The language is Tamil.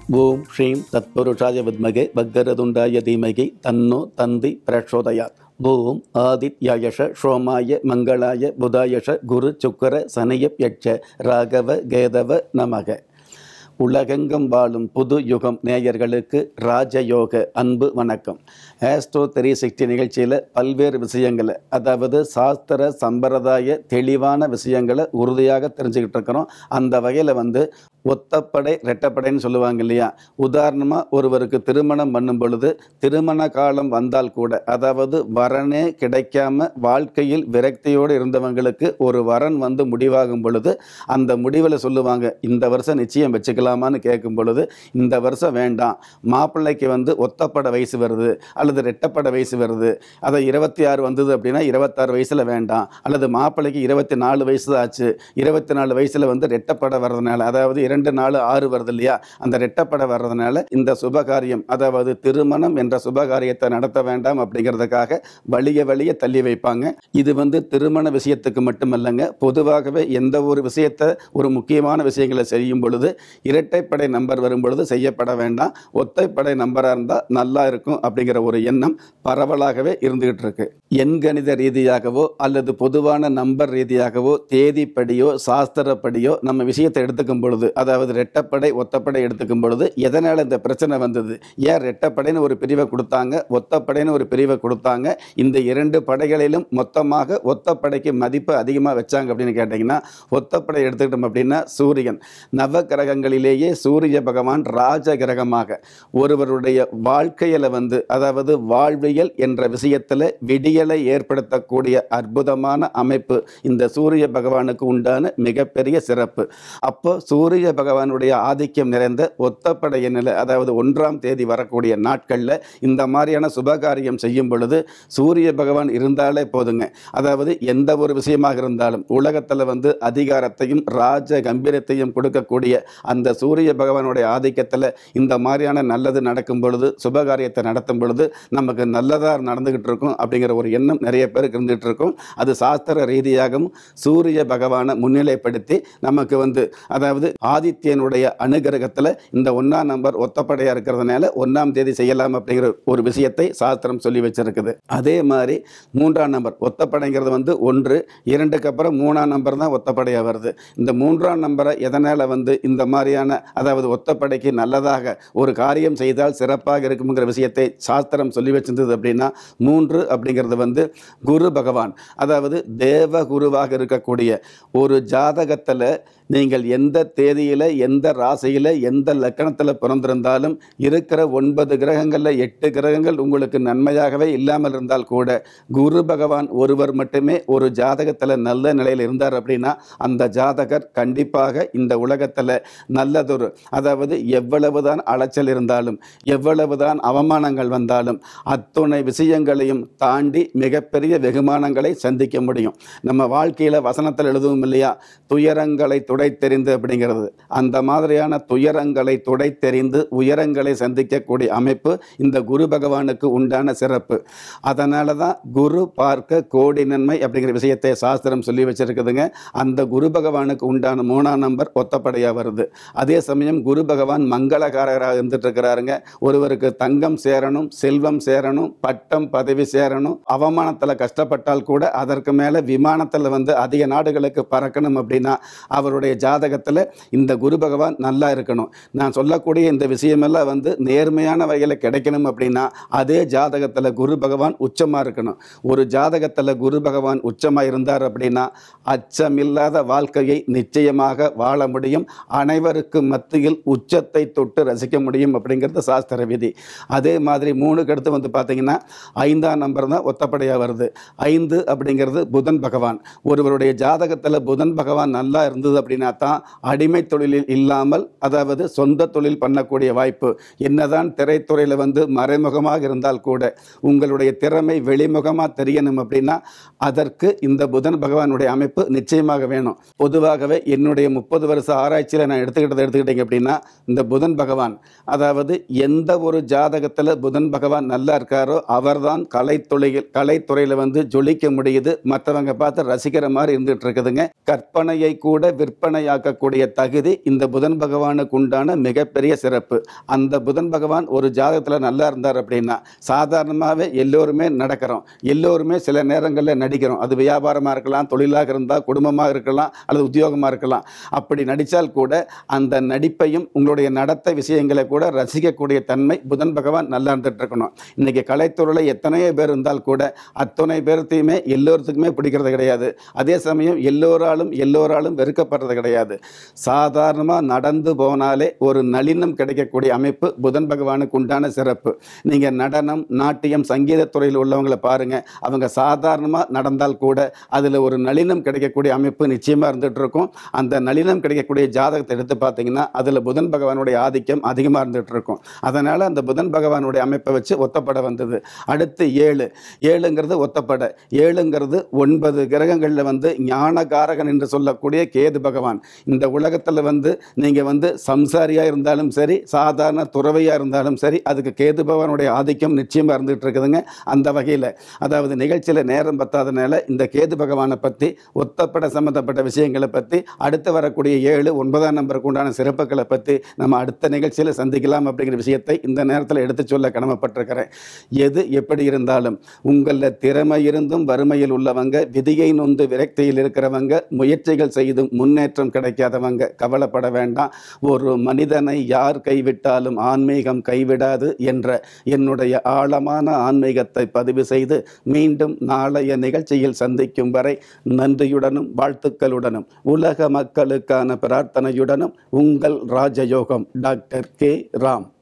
ஓம் ஸ்ரீம் தத்புருஷாய வித்மகே பக்கரதுண்டாய தீமகி தன்னோ தந்தி பிரச்சோதயாத் ஓம் ஆதித்யாயஷ சோமாய மங்களாய புதாயஷ குரு சுக்கர சனயப் யட்ச ராகவ கேதவ நமக உலகெங்கும் வாழும் புது யுகம் நேயர்களுக்கு ராஜயோக அன்பு வணக்கம் ஆஸ்ட்ரோ த்ரீ சிக்ஸ்டி நிகழ்ச்சியில் பல்வேறு விஷயங்களை அதாவது சாஸ்திர சம்பிரதாய தெளிவான விஷயங்களை உறுதியாக தெரிஞ்சுக்கிட்டு இருக்கிறோம் அந்த வகையில் வந்து ஒத்தப்படை ரெட்டப்படைன்னு சொல்லுவாங்க இல்லையா உதாரணமாக ஒருவருக்கு திருமணம் பண்ணும் பொழுது திருமண காலம் வந்தால் கூட அதாவது வரனே கிடைக்காம வாழ்க்கையில் விரக்தியோடு இருந்தவங்களுக்கு ஒரு வரன் வந்து முடிவாகும் பொழுது அந்த முடிவில் சொல்லுவாங்க இந்த வருஷம் நிச்சயம் வச்சுக்கலாமான்னு கேட்கும் பொழுது இந்த வருஷம் வேண்டாம் மாப்பிள்ளைக்கு வந்து ஒத்தப்பட வயசு வருது அல்லது ரெட்டப்பட வயசு வருது அதை இருபத்தி ஆறு வந்தது அப்படின்னா இருபத்தாறு வயசில் வேண்டாம் அல்லது மாப்பிள்ளைக்கு இருபத்தி நாலு வயசு தான் ஆச்சு இருபத்தி நாலு வயசில் வந்து ரெட்டப்பட வர்றதுனால அதாவது இரண்டு நாலு ஆறு வருது இல்லையா அந்த ரெட்டப்பட வர்றதுனால இந்த சுபகாரியம் அதாவது திருமணம் என்ற சுபகாரியத்தை நடத்த வேண்டாம் அப்படிங்கிறதுக்காக வழிய வழிய தள்ளி வைப்பாங்க இது வந்து திருமண விஷயத்துக்கு மட்டுமல்லங்க பொதுவாகவே எந்த ஒரு விஷயத்தை ஒரு முக்கியமான விஷயங்களை செய்யும் பொழுது இரட்டைப்படை நம்பர் வரும் பொழுது செய்யப்பட வேண்டாம் ஒத்தைப்படை நம்பராக இருந்தால் நல்லா இருக்கும் அப்படிங்கிற ஒரு எண்ணம் பரவலாகவே இருந்துகிட்டு இருக்கு எண்கணித ரீதியாகவோ அல்லது பொதுவான நம்பர் ரீதியாகவோ தேதிப்படியோ சாஸ்திரப்படியோ நம்ம விஷயத்தை எடுத்துக்கும் பொழுது அதாவது ரெட்டப்படை ஒத்தப்படை எடுத்துக்கும் பொழுது எதனால் இந்த பிரச்சனை வந்தது ஏன் ரெட்டப்படைன்னு ஒரு பிரிவை கொடுத்தாங்க ஒத்தப்படைன்னு ஒரு பிரிவை கொடுத்தாங்க இந்த இரண்டு படைகளிலும் மொத்தமாக ஒத்தப்படைக்கு மதிப்பு அதிகமாக வச்சாங்க அப்படின்னு கேட்டிங்கன்னா ஒத்தப்படை எடுத்துக்கிட்டோம் அப்படின்னா சூரியன் நவ கிரகங்களிலேயே சூரிய பகவான் ராஜ கிரகமாக ஒருவருடைய வாழ்க்கையில் வந்து அதாவது வாழ்வியல் என்ற விஷயத்தில் விடியலை ஏற்படுத்தக்கூடிய அற்புதமான அமைப்பு இந்த சூரிய பகவானுக்கு உண்டான மிகப்பெரிய சிறப்பு அப்போ சூரிய பகவானுடைய ஆதிக்கம் நிறைந்த ஒத்தப்படை எண்ணில் அதாவது ஒன்றாம் தேதி வரக்கூடிய நாட்களில் இந்த மாதிரியான சுபகாரியம் செய்யும் பொழுது சூரிய பகவான் இருந்தாலே போதுங்க அதாவது எந்த ஒரு விஷயமாக இருந்தாலும் உலகத்தில் வந்து அதிகாரத்தையும் ராஜ கம்பீரத்தையும் கொடுக்கக்கூடிய அந்த சூரிய பகவானுடைய ஆதிக்கத்தில் இந்த மாதிரியான நல்லது நடக்கும் பொழுது சுபகாரியத்தை நடத்தும் பொழுது நமக்கு நல்லதாக நடந்துகிட்டு இருக்கும் அப்படிங்கிற ஒரு எண்ணம் நிறைய பேருக்கு இருந்துகிட்டு இருக்கும் அது சாஸ்திர ரீதியாகவும் சூரிய பகவானை முன்னிலைப்படுத்தி நமக்கு வந்து அதாவது ஆதித்யனுடைய அனுகிரகத்தில் இந்த ஒன்றாம் நம்பர் ஒத்தப்படையாக இருக்கிறதுனால ஒன்றாம் தேதி செய்யலாம் அப்படிங்கிற ஒரு விஷயத்தை சாஸ்திரம் சொல்லி வச்சிருக்குது அதே மாதிரி மூன்றாம் நம்பர் ஒத்தப்படைங்கிறது வந்து ஒன்று இரண்டுக்கு அப்புறம் மூணாம் நம்பர் தான் ஒத்தப்படையாக வருது இந்த மூன்றாம் நம்பரை எதனால் வந்து இந்த மாதிரியான அதாவது ஒத்தப்படைக்கு நல்லதாக ஒரு காரியம் செய்தால் சிறப்பாக இருக்குங்கிற விஷயத்தை சாஸ்திரம் சொல்லி வச்சிருந்தது அப்படின்னா மூன்று அப்படிங்கிறது வந்து குரு பகவான் அதாவது தேவ குருவாக இருக்கக்கூடிய ஒரு ஜாதகத்தில் நீங்கள் எந்த தேதியில் எந்த ராசியில் எந்த லக்கணத்தில் பிறந்திருந்தாலும் இருக்கிற ஒன்பது கிரகங்களில் எட்டு கிரகங்கள் உங்களுக்கு நன்மையாகவே இல்லாமல் இருந்தால் கூட குரு பகவான் ஒருவர் மட்டுமே ஒரு ஜாதகத்தில் நல்ல நிலையில் இருந்தார் அப்படின்னா அந்த ஜாதகர் கண்டிப்பாக இந்த உலகத்தில் நல்லதொரு அதாவது எவ்வளவுதான் அலைச்சல் இருந்தாலும் எவ்வளவுதான் அவமானங்கள் வந்தாலும் அத்துணை விஷயங்களையும் தாண்டி மிகப்பெரிய வெகுமானங்களை சந்திக்க முடியும் நம்ம வாழ்க்கையில் வசனத்தில் எழுதுவோம் இல்லையா துயரங்களை துடைத்தெறிந்து அப்படிங்கிறது அந்த மாதிரியான துயரங்களை துடைத்தெறிந்து உயரங்களை சந்திக்கக்கூடிய அமைப்பு இந்த குரு பகவானுக்கு உண்டான சிறப்பு அதனால தான் குரு பார்க்க கோடி நன்மை அப்படிங்கிற விஷயத்தை சாஸ்திரம் சொல்லி வச்சிருக்குதுங்க அந்த குரு பகவானுக்கு உண்டான மூணாம் நம்பர் ஒத்தப்படையாக வருது அதே சமயம் குரு பகவான் மங்களகாரராக இருந்துட்டு இருக்கிறாருங்க ஒருவருக்கு தங்கம் சேரணும் செல்வம் சேரணும் பட்டம் பதவி சேரணும் அவமானத்தில் கஷ்டப்பட்டால் கூட அதற்கு மேலே விமானத்தில் வந்து அதிக நாடுகளுக்கு பறக்கணும் அப்படின்னா அவருடைய ஜாதகத்தில் இந்த குரு பகவான் நல்லா இருக்கணும் நான் சொல்லக்கூடிய இந்த விஷயமெல்லாம் வந்து நேர்மையான வகையில் கிடைக்கணும் அப்படின்னா அதே ஜாதகத்தில் குரு பகவான் உச்சமாக இருக்கணும் ஒரு ஜாதகத்தில் குரு பகவான் உச்சமாக இருந்தார் அப்படின்னா அச்சமில்லாத வாழ்க்கையை நிச்சயமாக வாழ முடியும் அனைவருக்கும் மத்தியில் உச்சத்தை தொட்டு ரசிக்க முடியும் அப்படிங்கிறது சாஸ்திர விதி அதே மாதிரி மூணுக்கு அடுத்து வந்து பார்த்தீங்கன்னா ஐந்தாம் நம்பர் தான் ஒத்தப்படையாக வருது ஐந்து அப்படிங்கிறது புதன் பகவான் ஒருவருடைய ஜாதகத்தில் புதன் பகவான் நல்லா இருந்தது அப்படின்னா தான் அடிமை தொழிலில் இல்லாமல் அதாவது சொந்த தொழில் பண்ணக்கூடிய வாய்ப்பு என்னதான் திரைத்துறையில் வந்து மறைமுகமாக இருந்தால் கூட உங்களுடைய திறமை வெளிமுகமாக தெரியணும் அப்படின்னா அதற்கு இந்த புதன் பகவானுடைய அமைப்பு நிச்சயமாக வேணும் பொதுவாகவே என்னுடைய முப்பது வருஷ ஆராய்ச்சியில் நான் எடுத்துக்கிட்டதை எடுத்துக்கிட்டீங்க அப்படின்னா இந்த புதன் பகவான் அதாவது எந்த ஒரு ஜாதகத்தில் புதன் பகவான் நல்லா இருக்காரோ அவர்தான் கலைத்துறையில் கலைத்துறையில் வந்து ஜொலிக்க முடியுது மற்றவங்க பார்த்து ரசிக்கிற மாதிரி இருந்துகிட்டு இருக்குதுங்க கற்பனையை கூட விற்பனை விற்பனையாக்கக்கூடிய தகுதி இந்த புதன் பகவானுக்கு உண்டான மிகப்பெரிய சிறப்பு அந்த புதன் பகவான் ஒரு ஜாதகத்தில் நல்லா இருந்தார் அப்படின்னா சாதாரணமாகவே எல்லோருமே நடக்கிறோம் எல்லோருமே சில நேரங்களில் நடிக்கிறோம் அது வியாபாரமாக இருக்கலாம் தொழிலாக இருந்தால் குடும்பமாக இருக்கலாம் அல்லது உத்தியோகமாக இருக்கலாம் அப்படி நடித்தால் கூட அந்த நடிப்பையும் உங்களுடைய நடத்தை விஷயங்களை கூட ரசிக்கக்கூடிய தன்மை புதன் பகவான் நல்லா இருந்துட்டு இருக்கணும் இன்னைக்கு கலைத்துறையில் எத்தனையோ பேர் இருந்தால் கூட அத்தனை பேர்த்தையுமே எல்லோருத்துக்குமே பிடிக்கிறது கிடையாது அதே சமயம் எல்லோராலும் எல்லோராலும் வெறுக்கப்படுறது கிடையாது சாதாரணமாக நடந்து போனாலே ஒரு நளினம் கிடைக்கக்கூடிய அமைப்பு புதன் பகவானுக்கு உண்டான சிறப்பு நீங்கள் நடனம் நாட்டியம் சங்கீதத் துறையில் உள்ளவங்களை பாருங்கள் அவங்க சாதாரணமாக நடந்தால் கூட அதில் ஒரு நளினம் கிடைக்கக்கூடிய அமைப்பு நிச்சயமாக இருந்துகிட்டு இருக்கும் அந்த நளினம் கிடைக்கக்கூடிய ஜாதகத்தை எடுத்து பார்த்தீங்கன்னா அதில் புதன் பகவானுடைய ஆதிக்கம் அதிகமாக இருந்துகிட்டு இருக்கும் அதனால் அந்த புதன் பகவானுடைய அமைப்பை வச்சு ஒத்தப்பட வந்தது அடுத்து ஏழு ஏழுங்கிறது ஒத்தப்பட ஏழுங்கிறது ஒன்பது கிரகங்களில் வந்து ஞானகாரகன் என்று சொல்லக்கூடிய கேது பகவான் இந்த உலகத்தில் வந்து நீங்கள் வந்து சம்சாரியாக இருந்தாலும் சரி சாதாரண துறவையாக இருந்தாலும் சரி அதுக்கு கேது பகவானுடைய ஆதிக்கம் நிச்சயமாக இருந்துகிட்டு இருக்குதுங்க அந்த வகையில் அதாவது நிகழ்ச்சியில் நேரம் பத்தாதனால இந்த கேது பகவானை பற்றி ஒத்தப்பட சம்மந்தப்பட்ட விஷயங்களை பற்றி அடுத்து வரக்கூடிய ஏழு ஒன்பதாம் நம்பருக்கு உண்டான சிறப்புகளை பற்றி நம்ம அடுத்த நிகழ்ச்சியில் சந்திக்கலாம் அப்படிங்கிற விஷயத்தை இந்த நேரத்தில் எடுத்து சொல்ல கடமைப்பட்டிருக்கிறேன் எது எப்படி இருந்தாலும் உங்களில் திறமை இருந்தும் வறுமையில் உள்ளவங்க விதியை நொந்து விரக்தியில் இருக்கிறவங்க முயற்சிகள் செய்தும் முன்னேற்றம் கிடைக்காதவங்க கவலைப்பட வேண்டாம் ஒரு மனிதனை யார் கைவிட்டாலும் ஆன்மீகம் கைவிடாது என்ற என்னுடைய ஆழமான ஆன்மீகத்தை பதிவு செய்து மீண்டும் நாளைய நிகழ்ச்சியில் சந்திக்கும் வரை நன்றியுடனும் வாழ்த்துக்களுடனும் உலக மக்களுக்கான பிரார்த்தனையுடனும் உங்கள் ராஜயோகம் டாக்டர் கே ராம்